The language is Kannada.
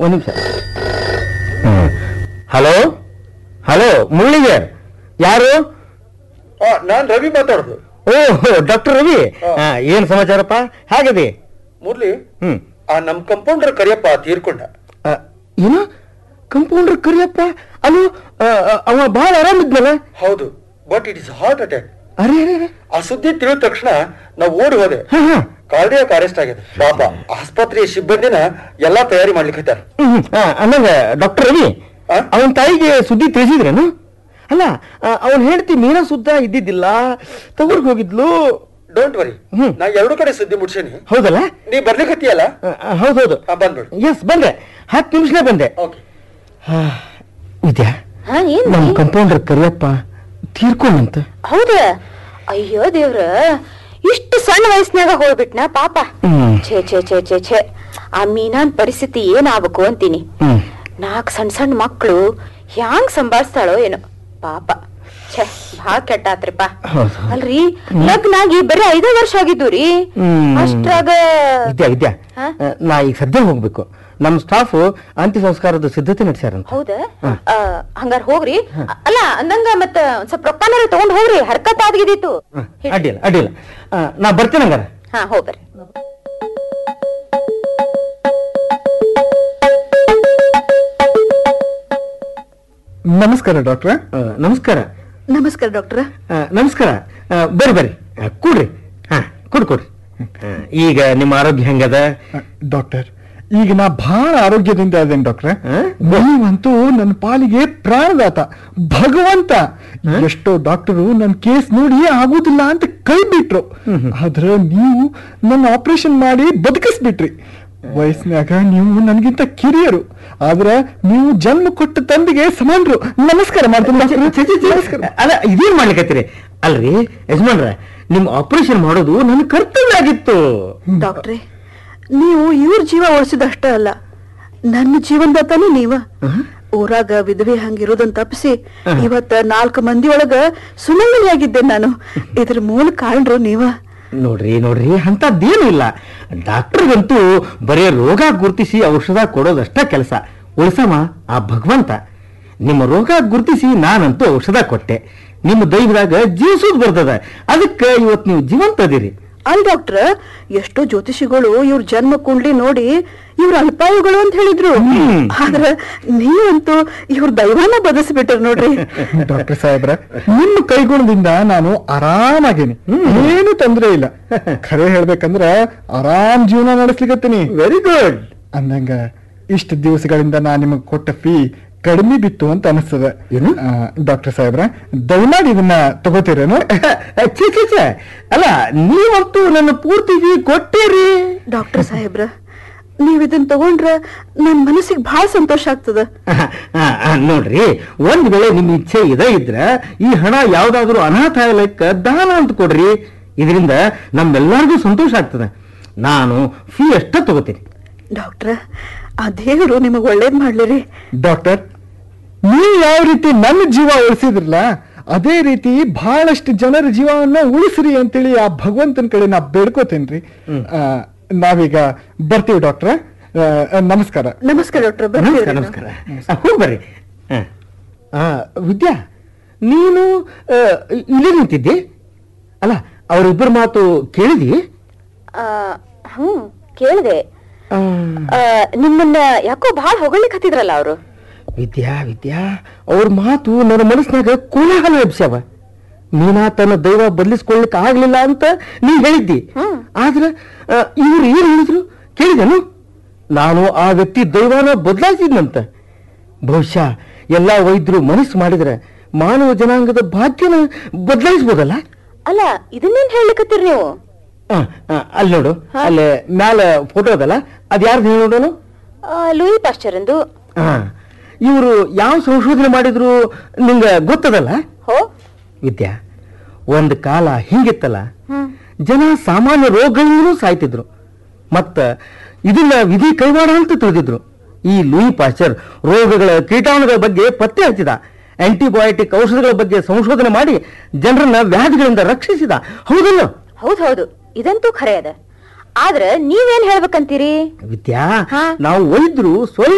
ಒಂದು ನಿಮಿಷ ಹಲೋ ಹಲೋ ಮುರಳಿಗೆ ಯಾರು ನಾನ್ ರವಿ ಮಾತಾಡೋದು ಓ ಡಾಕ್ಟರ್ ರವಿ ಆ, ಏನ್ ಸಮಾಚಾರಪ್ಪ ಹೇಗಿದೆ ಮುರ್ಲಿ ಹ್ಮ್ ಆ ನಮ್ ಕಂಪೌಂಡರ್ ಕರಿಯಪ್ಪ ತೀರ್ಕೊಂಡ ಆ, ಏನ ಕಂಪೌಂಡರ್ ಕರಿಯಪ್ಪ ಅಲ್ಲೋ ಆ, ಆ, ಅವ ಬಹಳ ಆರಾಮಿದ್ನಲ್ಲ ಹೌದು but it is heart attack ಅರೆ ಅರೆ ಅರೆ. ಆ ಸುದ್ದಿ ತಿಳಿದ ತಕ್ಷಣ ನಾವು ಓಡಿ ಹೋದೆ ಹಾ ಹಾ ಕಾರ್ಡಿಯಾಕ್ ಅರೆಸ್ಟ್ ಆಗಿದೆ ಪಾಪ ಆಸ್ಪತ್ರೆಯ ಸಿಬ್ಬಂದಿನ ಎಲ್ಲಾ ತಯಾರಿ ಮಾಡ್ಲಿಕ್ಕೆ ಹ್ಮ್, ಹ್ಮ್. ಆ, ಅಂದಂಗ ಡಾಕ್ಟರ್ ರವಿ ಆ? ಅವನ ತಾಯಿಗೆ ಸುದ್ದಿ ತಿಳಿಸಿದ್ರೇನು ಅಲ್ಲ ಅವನ್ ಹೇಳ್ತಿ ಮೀನಾ ಸುದ್ದ ಇದ್ದಿದ್ದಿಲ್ಲ ತವರ್ಗ್ ಹೋಗಿದ್ಲು ಡೋಂಟ್ ವರಿ ಹ್ಮ್. ನಾ ಎರಡು ಕಡೆ ಸುದ್ದಿ ಮುಟ್ಸೇನಿ ಹೌದಲ್ಲ ನೀ ಬರ್ಲಿಕ್ಕತ್ತಿಯಲ್ಲ ಆ, ಆ, ಹೌದೌದು ಆ, ಬಂದ್ಬಿಡು ಎಸ್ ಬಂದೆ ಹತ್ತು ನಿಮಿಷನೇ ಬಂದೆ ಓಕೆ ಆ, ವಿದ್ಯಾ ಹಾ ಏನ್ ನಮ್ ಕಂಪೌಂಡರ್ ಕರಿಯಪ್ಪ ತೀರ್ಕೊಂಡಂತ ಹೌದ ಅಯ್ಯೋ ದೇವ್ರ ಇಷ್ಟು ಸಣ್ಣ ವಯಸ್ಸಿನಾಗ ಹೋಗ್ಬಿಟ್ನ ಪಾಪ ಹ್ಮ್. ಛೇ ಛೇ ಛೇ ಛೇ ಛೇ ಆ ಮೀನಾನ್ ಪರಿಸ್ಥಿತಿ ಏನಾಗ್ಬೇಕು ಅಂತೀನಿ ಹ್ಮ್ ನಾಲ್ಕು ಸಣ್ಣ ಸಣ್ಣ ಮಕ್ಕಳು ಹ್ಯಾಂಗ್ ಸಂಭಾಳಿಸ್ತಾಳೋ ಏನೋ ಪಾಪ ಛೇ ಭಾಳ ಕೆಟ್ಟಾತ್ರಿಪ್ಪ ಹೌದು. ಅಲ್ರಿ ಲಗ್ನ ಆಗಿ ಬರೀ ಐದೇ ವರ್ಷ ಆಗಿದ್ದು ರೀ ಹ್ಮ್. ಅಷ್ಟ್ರಾಗ ವಿದ್ಯಾ ವಿದ್ಯಾ ಹಾ? ಆ, ನಾ ಈಗ ಸದ್ಯ ಹೋಗ್ಬೇಕು ನಮ್ ಸ್ಟಾಫ್ ಅಂತ್ಯ ಸಂಸ್ಕಾರದ ಸಿದ್ಧತೆ ನಡೆಸ್ಯಾರಂತ ಹೌದ ಹಂಗಾರ ಹೋಗ್ರಿ ಅಲ್ಲ ಅಂದಂಗ ಮತ್ತ ಒಂದ್ ಸ್ವಲ್ಪ ರೊಕ್ಕನಾರ ತಗೊಂಡ್ ಹೋಗ್ರಿ ಹರ್ಕತ್ ಆದ್ಗಿದಿತ್ತು ಹ, ಅಡ್ಡಿಲ್ಲ ಅಡ್ಡಿಲ್ಲ ಆ, ನಾ ಬರ್ತೇನೆ ಹಂಗಾರ ಹಾ ಹೋಗ್ಬರ್ರಿ ನಮಸ್ಕಾರ ಡಾಕ್ಟ್ರೆ ಆ, ನಮಸ್ಕಾರ ನಮಸ್ಕಾರ ಡಾಕ್ಟ್ರ ಆ, ನಮಸ್ಕಾರ ಆ, ಬರ್ರಿ ಬರ್ರಿ ಆ, ಕೂಡ್ರಿ ಹಾ ಕೊಡ್ ಕೊಡ್ರಿ ಆ, ಈಗ ನಿಮ್ಮ ಆರೋಗ್ಯ ಹೆಂಗದ ಡಾಕ್ಟರ್ ಈಗ ನಾ ಬಹಳ ಆರೋಗ್ಯದಿಂದ ಅದೇನ್ ಡಾಕ್ಟ್ರೆ ಹ? ನೀವಂತೂ ನನ್ನ ಪಾಲಿಗೆ ಪ್ರಾಣದಾತ ಭಗವಂತ ಎಷ್ಟೋ ಡಾಕ್ಟರು ನನ್ನ ಕೇಸ್ ನೋಡಿ ಆಗುದಿಲ್ಲ ಅಂತ ಕೈ ಬಿಟ್ರು ಆದ್ರ ನೀವು ನನ್ನ ಆಪರೇಷನ್ ಮಾಡಿ ಬದುಕಿಸ್ಬಿಟ್ರಿ ವಯಸ್ಸಿನಾಗ ನೀವು ನನಗಿಂತ ಕಿರಿಯರು ಆದ್ರ ನೀವು ಜನ್ಮ ಕೊಟ್ಟ ತಂದೆಗೆ ಸಮಾನರು ನಮಸ್ಕಾರ ಮಾಡ್ತೀನಿ ಡಾಕ್ಟ್ರೆ. ಛೆ, ಛೆ, ಛೆ. ನಮಸ್ಕಾರ ಅಲ್ಲ ಇದೇನ್ ಮಾಡ್ಲಿಕತ್ತೀರಿ ಅಲ್ರಿ ಯಜಮಾನ್ರ ನಿಮ್ ಆಪರೇಷನ್ ಮಾಡೋದು ನನ್ನ ಕರ್ತವ್ಯ ಆಗಿತ್ತು ಡಾಕ್ಟ್ರೆ ನೀವು ಇವ್ರ ಜೀವ ಉಳಿಸಿದಷ್ಟ ಅಲ್ಲ ನನ್ನ ಜೀವನದಾತನೂ ನೀವ ಊರಾಗ ವಿಧವೆ ಹಂಗಿರೋದನ್ನ ತಪ್ಪಿಸಿ ಇವತ್ತ ನಾಲ್ಕು ಮಂದಿ ಒಳಗ ಸುಮಂಗಲಿಯಾಗಿದ್ದೆ ನಾನು ಇದ್ರ ಮೂಲ ಕಾರಣರು ನೀವ ನೋಡ್ರಿ ನೋಡ್ರಿ ಅಂತದ್ದೇನು ಇಲ್ಲ ಡಾಕ್ಟರ್ಗಂತೂ ಬರೇ ರೋಗ ಗುರುತಿಸಿ ಔಷಧ ಕೊಡೋದಷ್ಟ ಕೆಲಸ ಉಳಿಸಮ ಆ ಭಗವಂತ ನಿಮ್ಮ ರೋಗ ಗುರುತಿಸಿ ನಾನಂತೂ ಔಷಧ ಕೊಟ್ಟೆ ನಿಮ್ಮ ದೈವದಾಗ ಜೀವಿಸೋದು ಬರ್ತದ ಅದಕ್ಕೆ ಇವತ್ತು ನೀವು ಜೀವಂತ ಅದೀರಿ ಅಲ್ ಡಾಕ್ಟ್ರ ಎಷ್ಟೋ ಜ್ಯೋತಿಷಿಗಳು ಇವ್ರ ಜನ್ಮ ಕುಂಡ್ಲಿ ನೋಡಿ ಇವ್ರ ಅಲ್ಪಾಯುಗಳು ಅಂತ ಹೇಳಿದ್ರು ಹ್ಮ್. ಆದ್ರ ನೀವಂತೂ ಇವ್ರ ದೈವನ ಬದಸ್ಬಿಟ್ರ ನೋಡ್ರಿ ಡಾಕ್ಟರ್ ಸಾಹೇಬ್ರ ನಿಮ್ಮ ಕೈಗುಣದಿಂದ ನಾನು ಆರಾಮಾಗೇನಿ ಏನು ತೊಂದ್ರೆ ಇಲ್ಲ ಖರೆ ಹೇಳ್ಬೇಕಂದ್ರ ಆರಾಮ್ ಜೀವನ ನಡೆಸ್ಲಿಕತ್ತೀನಿ ವೆರಿ ಗುಡ್ ಅಂದಂಗ ಇಷ್ಟ ದಿವಸಗಳಿಂದ ನಾ ನಿಮಗ್ ಕೊಟ್ಟ ಫೀ ಕಡಿಮೆ ಬಿತ್ತು ಅಂತ ಅನಿಸ್ತದ ಏನು? ಡಾಕ್ಟರ್ ಸಾಹೇಬ್ರ ದಯಮಾಡಿ ಇದನ್ನ ತಗೋತೀರೇನು ಛೇ ಛೇ ಛೇ ಅಲ್ಲ ನೀವಂತೂ ನನ್ನ ಪೂರ್ತಿ fee ಕೊಟ್ಟಿರಿ ಡಾಕ್ಟರ್ ಸಾಹೇಬ್ರ ನೀವ್ ಇದನ್ ತಗೊಂಡ್ರ ನನ್ ಮನಸ್ಸಿಗೆ ಬಹಳ ಸಂತೋಷ ಆಗ್ತದ ಆ, ಆ, ಆ, ನೋಡ್ರಿ ಒಂದ್ ವೇಳೆ ನಿಮ್ ಇಚ್ಛೆ ಇದ ಇದ್ರ ಈ ಹಣ ಯಾವ್ದಾದ್ರು ಅನಾಥಾಲಯಕ್ಕ ದಾನ ಅಂತ ಕೊಡ್ರಿ ಇದರಿಂದ ನಮ್ಮೆಲ್ಲರಿಗೂ ಸಂತೋಷ ಆಗ್ತದೆ ನಾನು ಫೀ ಅಷ್ಟ ತಗೋತೀನಿ ಡಾಕ್ಟ್ರ ಆ ದೇವರು ನಿಮಗ್ ಒಳ್ಳೇದ್ ಮಾಡ್ಲಿರಿ ಡಾಕ್ಟರ್ ನೀವು ಯಾವ ರೀತಿ ನನ್ನ ಜೀವ ಉಳಿಸಿದ್ರಲ್ಲ ಅದೇ ರೀತಿ ಬಹಳಷ್ಟು ಜನರ ಜೀವವನ್ನ ಉಳಿಸ್ರಿ ಅಂತೇಳಿ ಆ ಭಗವಂತನ ಕಡೆ ನಾ ಬೇಡ್ಕೋತೇನ್ರಿ ಆ, ನಾವೀಗ ಬರ್ತೀವಿ ಡಾಕ್ಟ್ರ ಆ, ನಮಸ್ಕಾರ ನಮಸ್ಕಾರ ಡಾಕ್ಟರ್ ನಮಸ್ಕಾರ ನಮಸ್ಕಾರ ಆ, ಹೋಗ್ ಬರ್ರಿ ಆ. ಆ, ವಿದ್ಯಾ ನೀನು ಆ, ಇಲ್ಲೇ ನಿಂತಿದ್ದಿ ಅಲ್ಲ ಅವರಿಬ್ಬರ ಮಾತು ಕೇಳಿದಿ ಆ, ಹ್ಮ್ ಕೇಳಿದೆ ಆ, ನಿಮ್ಮನ್ನ ಯಾಕೋ ಬಹಳ ಹೊಗಳಿಕ್ ಹತ್ತಿದ್ರಲ್ಲ ಅವರು ವಿದ್ಯಾ ವಿದ್ಯಾ ಅವ್ರ ಮಾತು ನನ್ನ ಮನಸ್ಸಿನಾಗ ಕೋಲಾಹಲ ಎಬ್ಸ್ಯಾವ ಮೀನಾ ತನ್ನ ದೈವ ಬದಲಿಸ್ಕೊಳ್ಳಿಕ್ ಆಗ್ಲಿಲ್ಲ ಅಂತ ನೀ ಹೇಳಿದ್ದಿ ಆದ್ರ ಆ, ಇವ್ರು ಏನ್ ಹೇಳಿದ್ರು ಕೇಳಿದನು ನಾನು ಆ ವ್ಯಕ್ತಿ ದೈವನ ಬದಲಾಯಿಸಿದ್ನಂತ ಬಹುಶಃ ಎಲ್ಲಾ ವೈದ್ಯರು ಮನಸ್ಸು ಮಾಡಿದ್ರೆ ಮಾನವ ಜನಾಂಗದ ಭಾಗ್ಯನ ಬದಲಾಯಿಸ್ಬೋದಲ್ಲ ಅಲ್ಲ ಇದನ್ನೇನ್ ಹೇಳ್ಲಿಕತ್ತೀರಿ ನೀವು ಆ, ಆ, ಅಲ್ಲಿ ನೋಡು ಅಲ್ಲಿ ಮ್ಯಾಲ ಫೋಟೋ ಅದಲ್ಲ ಅದ್ ಯಾರ್ದು ಹೇಳಿ ನೋಡೋನು ಆ, ಲೂಯಿ ಪಾಶ್ಚರ್ ಎಂದು ಹಾ ಇವರು ಯಾವ ಸಂಶೋಧನೆ ಮಾಡಿದ್ರು ನಿಂಗ ಗೊತ್ತದಲ್ಲ ಹೋ ವಿದ್ಯಾ ಒಂದ್ ಕಾಲ ಹಿಂಗಿತ್ತಲ್ಲ ಹ್ಮ್ ಜನ ಸಾಮಾನ್ಯ ರೋಗಗಳಿಂದಲೂ ಸಾಯ್ತಿದ್ರು ಮತ್ತ ಇದನ್ನ ವಿಧಿ ಕೈವಾಡ ಅಂತ ತಿಳಿದಿದ್ರು ಈ ಲೂಯಿ ಪಾಶ್ಚರ್ ರೋಗಗಳ ಕೀಟಾಣುಗಳ ಬಗ್ಗೆ ಪತ್ತೆ ಹಚ್ಚಿದ ಆಂಟಿಬಯೋಟಿಕ್ ಔಷಧಗಳ ಬಗ್ಗೆ ಸಂಶೋಧನೆ ಮಾಡಿ ಜನರನ್ನ ವ್ಯಾಧಿಗಳಿಂದ ರಕ್ಷಿಸಿದ ಹೌದಲ್ಲ ಹೌದ್ ಹೌದು ಇದಂತೂ ಖರೆ ಅದ ಆದ್ರ ನೀವೇನ್ ಹೇಳ್ಬೇಕಂತೀರಿ ವಿದ್ಯಾ ಹಾ. ನಾವು ವೈದ್ಯರು ಸ್ವಲ್ಪ